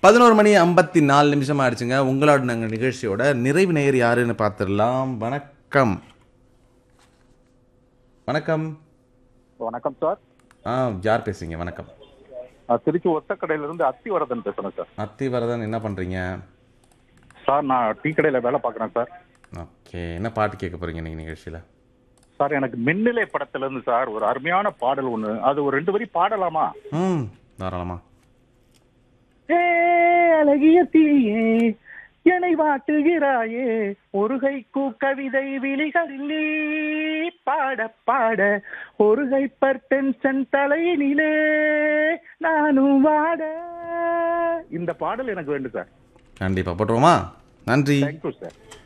பதினோரு மணி ஐம்பத்தி நாலு நிமிஷம் ஆயிடுச்சுங்க உங்களோட நாங்கள் நிகழ்ச்சியோட நிறைவு நேர் யாருன்னு பார்த்துடலாம் வணக்கம் வணக்கம் வணக்கம் சார் ஆ யார் பேசுறீங்க வணக்கம் நான் திருச்சி ஒத்தக்கடையில இருந்து அத்திவரதன் பேசுறேன் சார் அத்திவரதன் என்ன பண்ணுறீங்க சார் நான் டீ கடையில வேலை பார்க்குறேன் சார் ஓகே என்ன பாட்டு கேட்க போறீங்க நீங்கள் நிகழ்ச்சியில் சார் எனக்கு மின்னிலை படத்துல இருந்து சார் ஒரு அருமையான பாடல் ஒண்ணு அது ஒரு ரெண்டு வரி பாடலாமா ம் தாராளமா ஏ அழகிய தீயே என்னை வாட்டுகிறாயே ஒரு கைக்கு கவிதை விழிகளில் நீ பாட பாட ஒரு ஹைப்பர் டென்ஷன் தலையினிலே நானும் வாட இந்த பாடல் எனக்கு வேண்டும் சார் கண்டிப்பாக போட்டுருவோமா நன்றி தேங்க்யூ சார்